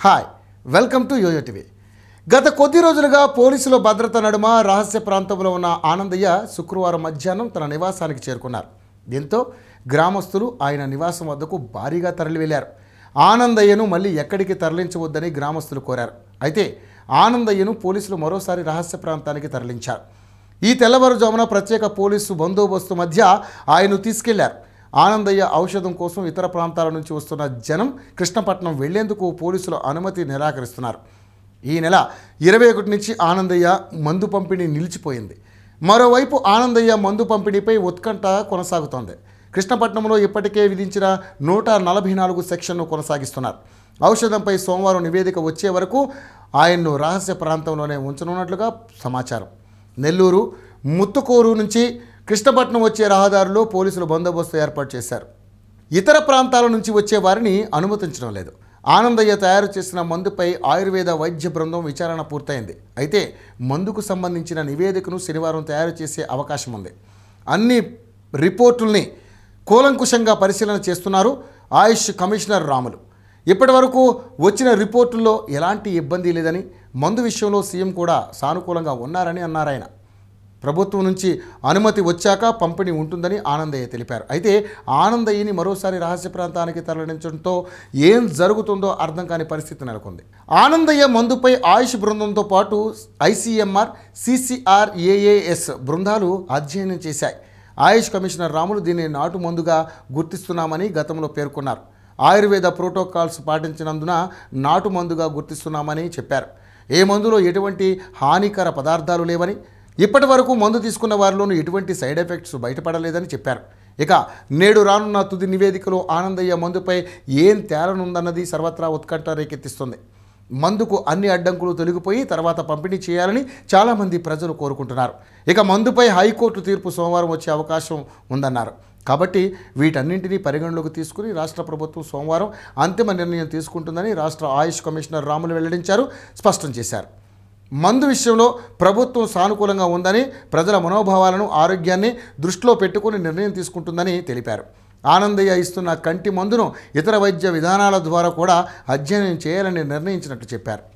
hi welcome to YoYo TV గత కొద్ది రోజులుగా పోలీసుల భద్రత నడుమ రహస్య ప్రాంతంలో ఉన్న ఆనందయ్య శుక్రవారం మధ్యాహ్నం తన నివాసానికి చేరుకున్నారు దీంతో గ్రామస్తులు ఆయన నివాసం వద్దకు భారీగా తరలివెళ్లారు ఆనందయ్యను మళ్ళీ ఎక్కడికి తరలించవద్దని గ్రామస్తులు కోరారు అయితే ఆనందయ్యను పోలీసులు మరోసారి రహస్య ప్రాంతానికి తరలించారు ఈ తెల్లవారుజామున ప్రత్యేక పోలీసు బందోబస్తు మధ్య ఆయన్ను తీసుకెళ్లారు ఆనందయ్య ఔషధం కోసం ఇతర ప్రాంతాల నుంచి వస్తున్న జనం కృష్ణపట్నం వెళ్లేందుకు పోలీసులు అనుమతి నిరాకరిస్తున్నారు ఈ నెల ఇరవై ఒకటి నుంచి ఆనందయ్య మందు పంపిణీ నిలిచిపోయింది మరోవైపు ఆనందయ్య మందు పంపిణీపై ఉత్కంఠ కొనసాగుతోంది కృష్ణపట్నంలో ఇప్పటికే విధించిన నూట నలభై నాలుగు సెక్షన్ను కొనసాగిస్తున్నారు ఔషధంపై సోమవారం నివేదిక వచ్చే వరకు ఆయన్ను రహస్య ప్రాంతంలోనే ఉంచనున్నట్లుగా సమాచారం నెల్లూరు ముత్తుకూరు నుంచి కృష్ణపట్నం వచ్చే రహదారిలో పోలీసులు బందోబస్తు ఏర్పాటు చేశారు ఇతర ప్రాంతాల నుంచి వచ్చే వారిని అనుమతించడం లేదు ఆనందయ్య తయారు చేసిన మందుపై ఆయుర్వేద వైద్య బృందం విచారణ పూర్తయింది అయితే మందుకు సంబంధించిన నివేదికను శనివారం తయారు చేసే అవకాశం ఉంది అన్ని రిపోర్టుల్ని కూలంకుషంగా పరిశీలన చేస్తున్నారు ఆయుష్ కమిషనర్ రాములు ఇప్పటివరకు వచ్చిన రిపోర్టుల్లో ఎలాంటి ఇబ్బంది లేదని మందు విషయంలో సీఎం కూడా సానుకూలంగా ఉన్నారని అన్నారాయన ప్రభుత్వం నుంచి అనుమతి వచ్చాక పంపిణీ ఉంటుందని ఆనందయ్య తెలిపారు అయితే ఆనందయ్యని మరోసారి రహస్య ప్రాంతానికి తరలించడంతో ఏం జరుగుతుందో అర్థం కాని పరిస్థితి నెలకొంది ఆనందయ్య మందుపై ఆయుష్ బృందంతో పాటు ఐసీఎంఆర్ సిసిఆర్ ఏఏఎస్ బృందాలు అధ్యయనం చేశాయి ఆయుష్ కమిషనర్ రాములు దీన్ని నాటు మందుగా గుర్తిస్తున్నామని గతంలో పేర్కొన్నారు ఆయుర్వేద ప్రోటోకాల్స్ పాటించినందున నాటు మందుగా గుర్తిస్తున్నామని చెప్పారు ఏ మందులో ఎటువంటి హానికర పదార్థాలు లేవని ఇప్పటి వరకు మందు తీసుకున్న వారిలోనూ ఎటువంటి సైడ్ ఎఫెక్ట్స్ బయటపడలేదని చెప్పారు ఇక నేడు రానున్న తుది నివేదికలో ఆనందయ్య మందుపై ఏం తేలనుందన్నది సర్వత్రా ఉత్కంఠ రేకెత్తిస్తుంది మందుకు అన్ని అడ్డంకులు తొలగిపోయి తర్వాత పంపిణీ చేయాలని చాలామంది ప్రజలు కోరుకుంటున్నారు ఇక మందుపై హైకోర్టు తీర్పు సోమవారం వచ్చే అవకాశం ఉందన్నారు కాబట్టి వీటన్నింటినీ పరిగణలోకి తీసుకుని రాష్ట్ర ప్రభుత్వం సోమవారం అంతిమ నిర్ణయం తీసుకుంటుందని రాష్ట్ర ఆయుష్ కమిషనర్ రాములు వెల్లడించారు స్పష్టం చేశారు మందు విషయంలో ప్రభుత్వం సానుకూలంగా ఉందని ప్రజల మనోభావాలను ఆరోగ్యాన్ని దృష్టిలో పెట్టుకుని నిర్ణయం తీసుకుంటుందని తెలిపారు ఆనందయ్య ఇస్తున్న కంటి మందును ఇతర వైద్య విధానాల ద్వారా కూడా అధ్యయనం చేయాలని నిర్ణయించినట్టు చెప్పారు